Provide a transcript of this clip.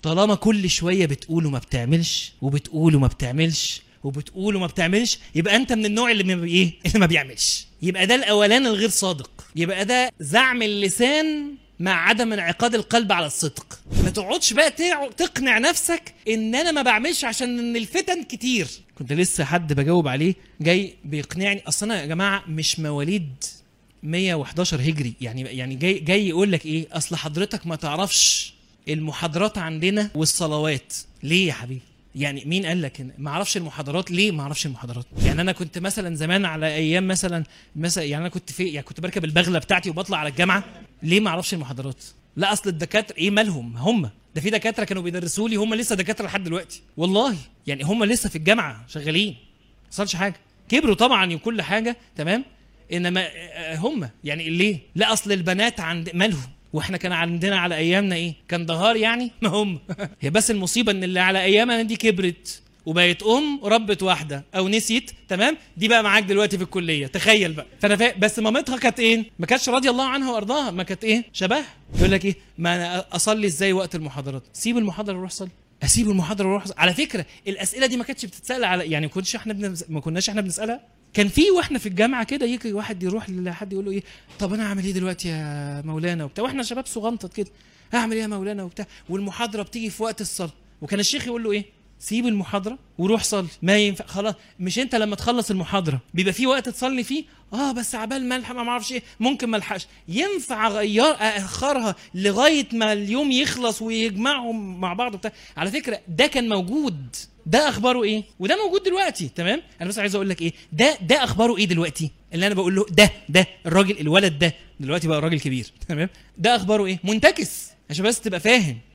طالما كل شويه بتقول وما بتعملش وبتقول وما بتعملش وبتقول وما بتعملش يبقى انت من النوع اللي ما ايه اللي ما بيعملش يبقى ده الاولان الغير صادق يبقى ده زعم اللسان مع عدم انعقاد القلب على الصدق ما تقعدش بقى تع- تقنع نفسك ان انا ما بعملش عشان ان الفتن كتير كنت لسه حد بجاوب عليه جاي بيقنعني اصل انا يا جماعه مش مواليد 111 هجري يعني يعني جاي جاي يقول لك ايه اصل حضرتك ما تعرفش المحاضرات عندنا والصلوات ليه يا حبيبي يعني مين قال لك إن- ما اعرفش المحاضرات ليه ما اعرفش المحاضرات يعني انا كنت مثلا زمان على ايام مثلا مثلا يعني انا كنت في يعني كنت بركب البغله بتاعتي وبطلع على الجامعه ليه ما اعرفش المحاضرات لا اصل الدكاتره ايه مالهم هم ده في دكاتره كانوا بيدرسوا لي هم لسه دكاتره لحد دلوقتي والله يعني هم لسه في الجامعه شغالين ما حصلش حاجه كبروا طبعا وكل حاجه تمام انما آه، هم يعني ليه لا اصل البنات عند مالهم واحنا كان عندنا على ايامنا ايه كان دهار يعني ما هم هي بس المصيبه ان اللي على ايامنا دي كبرت وبقت ام ربت واحده او نسيت تمام دي بقى معاك دلوقتي في الكليه تخيل بقى فانا فا... بس مامتها كانت ايه ما كانتش راضيه الله عنها وارضاها ما كانت ايه شبه يقول لك ايه ما انا اصلي ازاي وقت المحاضرات سيب المحاضره وروح صلي اسيب المحاضره واروح أصلي. على فكره الاسئله دي ما كانتش بتتسال على يعني ما كناش احنا بنز... ما كناش احنا بنسالها كان في واحنا في الجامعه كده يجي واحد يروح لحد يقول له ايه طب انا اعمل ايه دلوقتي يا مولانا وبتاع واحنا شباب صغنطط كده اعمل ايه يا مولانا وبتاع والمحاضره بتيجي في وقت الصلاه وكان الشيخ يقول له ايه سيب المحاضره وروح صلي ما ينفع خلاص مش انت لما تخلص المحاضره بيبقى في وقت تصلي فيه اه بس عبال ما الحق ما اعرفش ايه ممكن ما الحقش ينفع اغير اخرها لغايه ما اليوم يخلص ويجمعهم مع بعض وبتاع على فكره ده كان موجود ده اخباره ايه وده موجود دلوقتي تمام انا بس عايز اقول لك ايه ده ده اخباره ايه دلوقتي اللي انا بقول له ده ده الراجل الولد ده دلوقتي بقى راجل كبير تمام ده اخباره ايه منتكس عشان بس تبقى فاهم